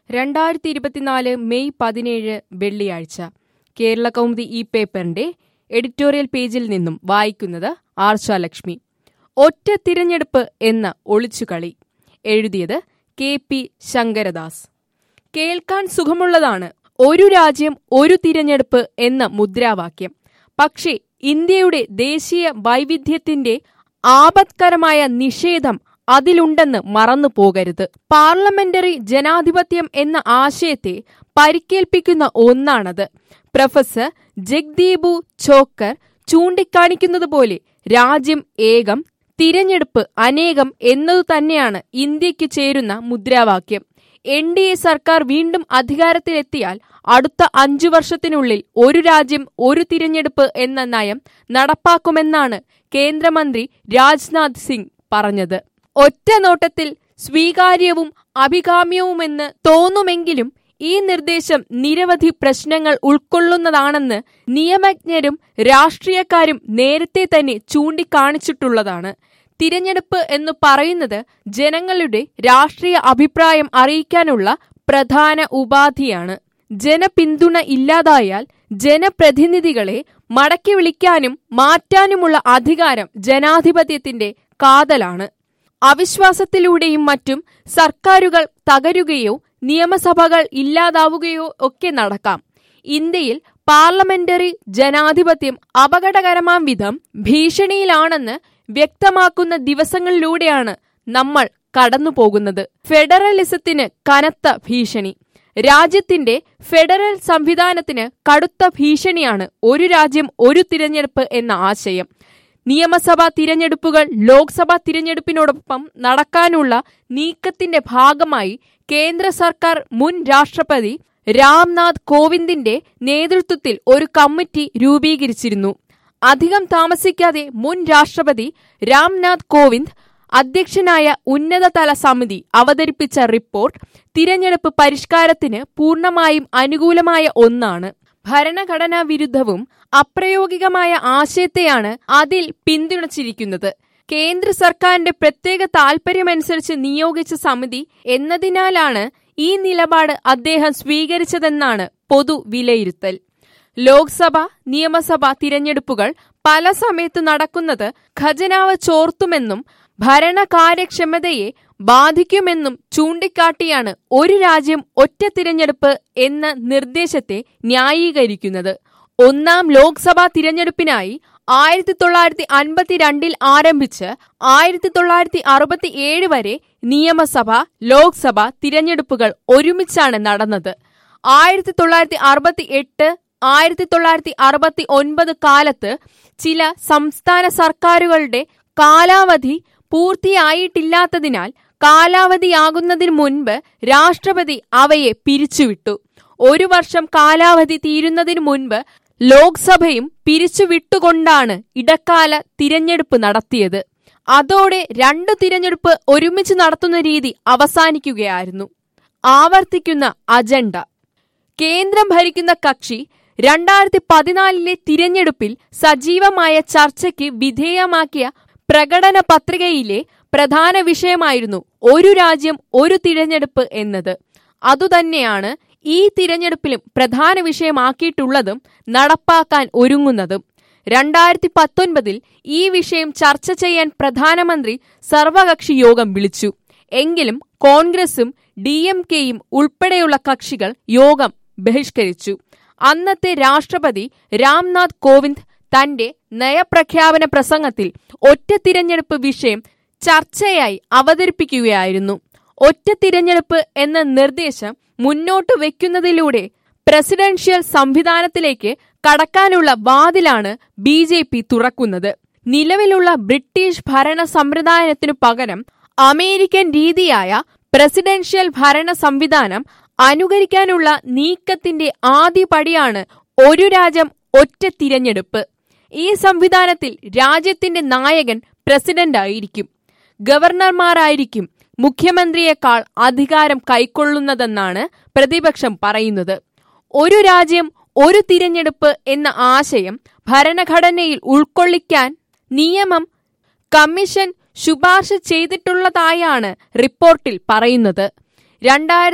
രണ്ടായിരത്തി ഇരുപത്തിനാല് മെയ് പതിനേഴ് വെള്ളിയാഴ്ച കേരള കൗമുദി ഈ പേപ്പറിന്റെ എഡിറ്റോറിയൽ പേജിൽ നിന്നും വായിക്കുന്നത് ആർഷാലക്ഷ്മി ഒറ്റ തിരഞ്ഞെടുപ്പ് എന്ന ഒളിച്ചുകളി എഴുതിയത് കെ പി ശങ്കരദാസ് കേൾക്കാൻ സുഖമുള്ളതാണ് ഒരു രാജ്യം ഒരു തിരഞ്ഞെടുപ്പ് എന്ന മുദ്രാവാക്യം പക്ഷേ ഇന്ത്യയുടെ ദേശീയ വൈവിധ്യത്തിന്റെ ആപത്കരമായ നിഷേധം അതിലുണ്ടെന്ന് മറന്നു പോകരുത് പാർലമെന്ററി ജനാധിപത്യം എന്ന ആശയത്തെ പരിക്കേൽപ്പിക്കുന്ന ഒന്നാണത് പ്രൊഫസർ ജഗ്ദീപു ഛോക്കർ ചൂണ്ടിക്കാണിക്കുന്നതുപോലെ രാജ്യം ഏകം തിരഞ്ഞെടുപ്പ് അനേകം എന്നതു തന്നെയാണ് ഇന്ത്യക്ക് ചേരുന്ന മുദ്രാവാക്യം എൻ ഡി എ സർക്കാർ വീണ്ടും അധികാരത്തിലെത്തിയാൽ അടുത്ത അഞ്ചു വർഷത്തിനുള്ളിൽ ഒരു രാജ്യം ഒരു തിരഞ്ഞെടുപ്പ് എന്ന നയം നടപ്പാക്കുമെന്നാണ് കേന്ദ്രമന്ത്രി രാജ്നാഥ് സിംഗ് പറഞ്ഞത് ഒറ്റ നോട്ടത്തിൽ സ്വീകാര്യവും അഭികാമ്യവുമെന്ന് തോന്നുമെങ്കിലും ഈ നിർദ്ദേശം നിരവധി പ്രശ്നങ്ങൾ ഉൾക്കൊള്ളുന്നതാണെന്ന് നിയമജ്ഞരും രാഷ്ട്രീയക്കാരും നേരത്തെ തന്നെ ചൂണ്ടിക്കാണിച്ചിട്ടുള്ളതാണ് തിരഞ്ഞെടുപ്പ് എന്ന് പറയുന്നത് ജനങ്ങളുടെ രാഷ്ട്രീയ അഭിപ്രായം അറിയിക്കാനുള്ള പ്രധാന ഉപാധിയാണ് ജനപിന്തുണ ഇല്ലാതായാൽ ജനപ്രതിനിധികളെ മടക്കി വിളിക്കാനും മാറ്റാനുമുള്ള അധികാരം ജനാധിപത്യത്തിന്റെ കാതലാണ് അവിശ്വാസത്തിലൂടെയും മറ്റും സർക്കാരുകൾ തകരുകയോ നിയമസഭകൾ ഇല്ലാതാവുകയോ ഒക്കെ നടക്കാം ഇന്ത്യയിൽ പാർലമെന്ററി ജനാധിപത്യം അപകടകരമാം വിധം ഭീഷണിയിലാണെന്ന് വ്യക്തമാക്കുന്ന ദിവസങ്ങളിലൂടെയാണ് നമ്മൾ കടന്നുപോകുന്നത് ഫെഡറലിസത്തിന് കനത്ത ഭീഷണി രാജ്യത്തിന്റെ ഫെഡറൽ സംവിധാനത്തിന് കടുത്ത ഭീഷണിയാണ് ഒരു രാജ്യം ഒരു തിരഞ്ഞെടുപ്പ് എന്ന ആശയം നിയമസഭാ തിരഞ്ഞെടുപ്പുകൾ ലോക്സഭാ തിരഞ്ഞെടുപ്പിനോടൊപ്പം നടക്കാനുള്ള നീക്കത്തിന്റെ ഭാഗമായി കേന്ദ്ര സർക്കാർ മുൻ രാഷ്ട്രപതി രാംനാഥ് കോവിന്ദിന്റെ നേതൃത്വത്തിൽ ഒരു കമ്മിറ്റി രൂപീകരിച്ചിരുന്നു അധികം താമസിക്കാതെ മുൻ രാഷ്ട്രപതി രാംനാഥ് കോവിന്ദ് അധ്യക്ഷനായ ഉന്നതതല സമിതി അവതരിപ്പിച്ച റിപ്പോർട്ട് തിരഞ്ഞെടുപ്പ് പരിഷ്കാരത്തിന് പൂർണ്ണമായും അനുകൂലമായ ഒന്നാണ് ഭരണഘടനാ വിരുദ്ധവും അപ്രയോഗികമായ ആശയത്തെയാണ് അതിൽ പിന്തുണച്ചിരിക്കുന്നത് കേന്ദ്ര സർക്കാരിന്റെ പ്രത്യേക താൽപര്യമനുസരിച്ച് നിയോഗിച്ച സമിതി എന്നതിനാലാണ് ഈ നിലപാട് അദ്ദേഹം സ്വീകരിച്ചതെന്നാണ് പൊതു വിലയിരുത്തൽ ലോക്സഭ നിയമസഭ തിരഞ്ഞെടുപ്പുകൾ പല സമയത്ത് നടക്കുന്നത് ഖജനാവ് ചോർത്തുമെന്നും ഭരണകാര്യക്ഷമതയെ ബാധിക്കുമെന്നും ചൂണ്ടിക്കാട്ടിയാണ് ഒരു രാജ്യം ഒറ്റ തിരഞ്ഞെടുപ്പ് എന്ന നിർദ്ദേശത്തെ ന്യായീകരിക്കുന്നത് ഒന്നാം ലോക്സഭാ തിരഞ്ഞെടുപ്പിനായി ആയിരത്തി തൊള്ളായിരത്തി അൻപത്തിരണ്ടിൽ ആരംഭിച്ച് ആയിരത്തി തൊള്ളായിരത്തി അറുപത്തി ഏഴ് വരെ നിയമസഭ ലോക്സഭ തിരഞ്ഞെടുപ്പുകൾ ഒരുമിച്ചാണ് നടന്നത് ആയിരത്തി തൊള്ളായിരത്തി അറുപത്തി എട്ട് ആയിരത്തി തൊള്ളായിരത്തി അറുപത്തി ഒൻപത് കാലത്ത് ചില സംസ്ഥാന സർക്കാരുകളുടെ കാലാവധി പൂർത്തിയായിട്ടില്ലാത്തതിനാൽ കാലാവധിയാകുന്നതിന് മുൻപ് രാഷ്ട്രപതി അവയെ പിരിച്ചുവിട്ടു ഒരു വർഷം കാലാവധി തീരുന്നതിനു മുൻപ് ലോക്സഭയും പിരിച്ചുവിട്ടുകൊണ്ടാണ് ഇടക്കാല തിരഞ്ഞെടുപ്പ് നടത്തിയത് അതോടെ രണ്ടു തിരഞ്ഞെടുപ്പ് ഒരുമിച്ച് നടത്തുന്ന രീതി അവസാനിക്കുകയായിരുന്നു ആവർത്തിക്കുന്ന അജണ്ട കേന്ദ്രം ഭരിക്കുന്ന കക്ഷി രണ്ടായിരത്തി പതിനാലിലെ തിരഞ്ഞെടുപ്പിൽ സജീവമായ ചർച്ചയ്ക്ക് വിധേയമാക്കിയ പ്രകടന പത്രികയിലെ പ്രധാന വിഷയമായിരുന്നു ഒരു രാജ്യം ഒരു തിരഞ്ഞെടുപ്പ് എന്നത് അതുതന്നെയാണ് ഈ തിരഞ്ഞെടുപ്പിലും പ്രധാന വിഷയമാക്കിയിട്ടുള്ളതും നടപ്പാക്കാൻ ഒരുങ്ങുന്നതും രണ്ടായിരത്തി പത്തൊൻപതിൽ ഈ വിഷയം ചർച്ച ചെയ്യാൻ പ്രധാനമന്ത്രി സർവകക്ഷി യോഗം വിളിച്ചു എങ്കിലും കോൺഗ്രസും ഡി എം കെയും ഉൾപ്പെടെയുള്ള കക്ഷികൾ യോഗം ബഹിഷ്കരിച്ചു അന്നത്തെ രാഷ്ട്രപതി രാംനാഥ് കോവിന്ദ് തന്റെ നയപ്രഖ്യാപന പ്രസംഗത്തിൽ ഒറ്റ തിരഞ്ഞെടുപ്പ് വിഷയം ചർച്ചയായി അവതരിപ്പിക്കുകയായിരുന്നു ഒറ്റ തിരഞ്ഞെടുപ്പ് എന്ന നിർദ്ദേശം മുന്നോട്ട് വയ്ക്കുന്നതിലൂടെ പ്രസിഡൻഷ്യൽ സംവിധാനത്തിലേക്ക് കടക്കാനുള്ള വാതിലാണ് ബി ജെ പി തുറക്കുന്നത് നിലവിലുള്ള ബ്രിട്ടീഷ് ഭരണ സമ്പ്രദായത്തിനു പകരം അമേരിക്കൻ രീതിയായ പ്രസിഡൻഷ്യൽ ഭരണ സംവിധാനം അനുകരിക്കാനുള്ള നീക്കത്തിന്റെ ആദ്യ പടിയാണ് ഒരു രാജ്യം ഒറ്റ തിരഞ്ഞെടുപ്പ് ഈ സംവിധാനത്തിൽ രാജ്യത്തിന്റെ നായകൻ പ്രസിഡന്റ് ആയിരിക്കും ഗവർണർമാരായിരിക്കും മുഖ്യമന്ത്രിയേക്കാൾ അധികാരം കൈക്കൊള്ളുന്നതെന്നാണ് പ്രതിപക്ഷം പറയുന്നത് ഒരു രാജ്യം ഒരു തിരഞ്ഞെടുപ്പ് എന്ന ആശയം ഭരണഘടനയിൽ ഉൾക്കൊള്ളിക്കാൻ നിയമം കമ്മീഷൻ ശുപാർശ ചെയ്തിട്ടുള്ളതായാണ് റിപ്പോർട്ടിൽ പറയുന്നത് രണ്ടായിരത്തി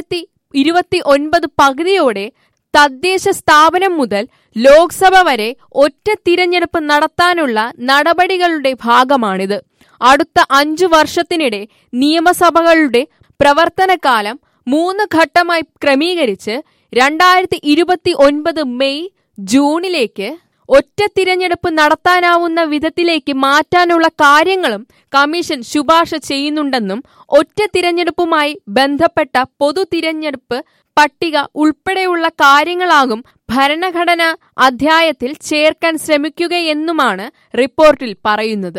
ഇരുപത്തി ഒൻപത് പകുതിയോടെ തദ്ദേശ സ്ഥാപനം മുതൽ ലോക്സഭ വരെ ഒറ്റ തിരഞ്ഞെടുപ്പ് നടത്താനുള്ള നടപടികളുടെ ഭാഗമാണിത് അടുത്ത അഞ്ചു വർഷത്തിനിടെ നിയമസഭകളുടെ പ്രവർത്തനകാലം മൂന്ന് ഘട്ടമായി ക്രമീകരിച്ച് രണ്ടായിരത്തി ഇരുപത്തി ഒൻപത് മെയ് ജൂണിലേക്ക് ഒറ്റ തിരഞ്ഞെടുപ്പ് നടത്താനാവുന്ന വിധത്തിലേക്ക് മാറ്റാനുള്ള കാര്യങ്ങളും കമ്മീഷൻ ശുപാർശ ചെയ്യുന്നുണ്ടെന്നും ഒറ്റ തിരഞ്ഞെടുപ്പുമായി ബന്ധപ്പെട്ട പൊതു തിരഞ്ഞെടുപ്പ് പട്ടിക ഉൾപ്പെടെയുള്ള കാര്യങ്ങളാകും ഭരണഘടനാ അധ്യായത്തിൽ ചേർക്കാൻ ശ്രമിക്കുകയെന്നുമാണ് റിപ്പോർട്ടിൽ പറയുന്നത്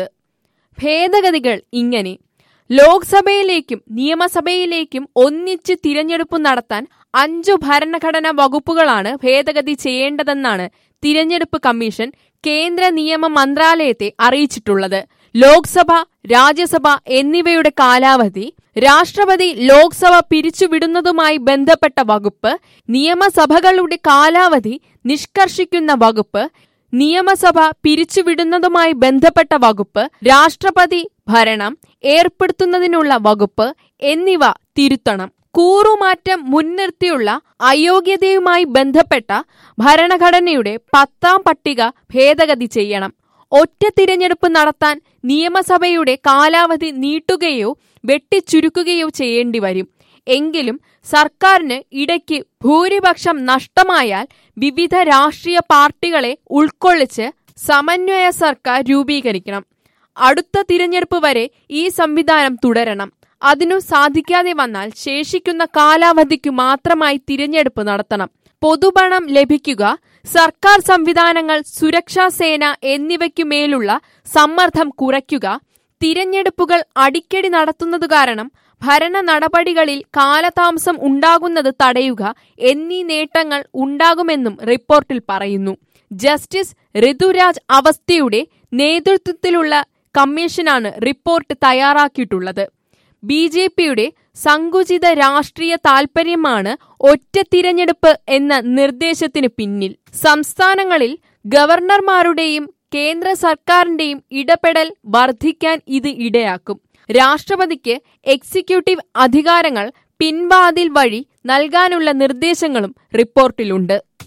ഭേദഗതികൾ ഇങ്ങനെ ലോക്സഭയിലേക്കും നിയമസഭയിലേക്കും ഒന്നിച്ച് തിരഞ്ഞെടുപ്പ് നടത്താൻ അഞ്ചു ഭരണഘടനാ വകുപ്പുകളാണ് ഭേദഗതി ചെയ്യേണ്ടതെന്നാണ് തിരഞ്ഞെടുപ്പ് കമ്മീഷൻ കേന്ദ്ര നിയമ മന്ത്രാലയത്തെ അറിയിച്ചിട്ടുള്ളത് ലോക്സഭ രാജ്യസഭ എന്നിവയുടെ കാലാവധി രാഷ്ട്രപതി ലോക്സഭ പിരിച്ചുവിടുന്നതുമായി ബന്ധപ്പെട്ട വകുപ്പ് നിയമസഭകളുടെ കാലാവധി നിഷ്കർഷിക്കുന്ന വകുപ്പ് നിയമസഭ പിരിച്ചുവിടുന്നതുമായി ബന്ധപ്പെട്ട വകുപ്പ് രാഷ്ട്രപതി ഭരണം ഏർപ്പെടുത്തുന്നതിനുള്ള വകുപ്പ് എന്നിവ തിരുത്തണം കൂറുമാറ്റം മുൻനിർത്തിയുള്ള അയോഗ്യതയുമായി ബന്ധപ്പെട്ട ഭരണഘടനയുടെ പത്താം പട്ടിക ഭേദഗതി ചെയ്യണം ഒറ്റ തിരഞ്ഞെടുപ്പ് നടത്താൻ നിയമസഭയുടെ കാലാവധി നീട്ടുകയോ വെട്ടിച്ചുരുക്കുകയോ ചെയ്യേണ്ടി വരും എങ്കിലും സർക്കാരിന് ഇടയ്ക്ക് ഭൂരിപക്ഷം നഷ്ടമായാൽ വിവിധ രാഷ്ട്രീയ പാർട്ടികളെ ഉൾക്കൊള്ളിച്ച് സമന്വയ സർക്കാർ രൂപീകരിക്കണം അടുത്ത തിരഞ്ഞെടുപ്പ് വരെ ഈ സംവിധാനം തുടരണം അതിനു സാധിക്കാതെ വന്നാൽ ശേഷിക്കുന്ന കാലാവധിക്കു മാത്രമായി തിരഞ്ഞെടുപ്പ് നടത്തണം പൊതുപണം ലഭിക്കുക സർക്കാർ സംവിധാനങ്ങൾ സുരക്ഷാ സേന എന്നിവയ്ക്കുമേലുള്ള സമ്മർദ്ദം കുറയ്ക്കുക തിരഞ്ഞെടുപ്പുകൾ അടിക്കടി നടത്തുന്നത് കാരണം ഭരണ നടപടികളിൽ കാലതാമസം ഉണ്ടാകുന്നത് തടയുക എന്നീ നേട്ടങ്ങൾ ഉണ്ടാകുമെന്നും റിപ്പോർട്ടിൽ പറയുന്നു ജസ്റ്റിസ് ഋതുരാജ് അവസ്ഥയുടെ നേതൃത്വത്തിലുള്ള കമ്മീഷനാണ് റിപ്പോർട്ട് തയ്യാറാക്കിയിട്ടുള്ളത് ബി ജെ പിയുടെ സങ്കുചിത രാഷ്ട്രീയ താൽപര്യമാണ് ഒറ്റ തിരഞ്ഞെടുപ്പ് എന്ന നിർദ്ദേശത്തിന് പിന്നിൽ സംസ്ഥാനങ്ങളിൽ ഗവർണർമാരുടെയും കേന്ദ്ര സർക്കാരിന്റെയും ഇടപെടൽ വർദ്ധിക്കാൻ ഇത് ഇടയാക്കും രാഷ്ട്രപതിക്ക് എക്സിക്യൂട്ടീവ് അധികാരങ്ങൾ പിൻവാതിൽ വഴി നൽകാനുള്ള നിർദ്ദേശങ്ങളും റിപ്പോർട്ടിലുണ്ട്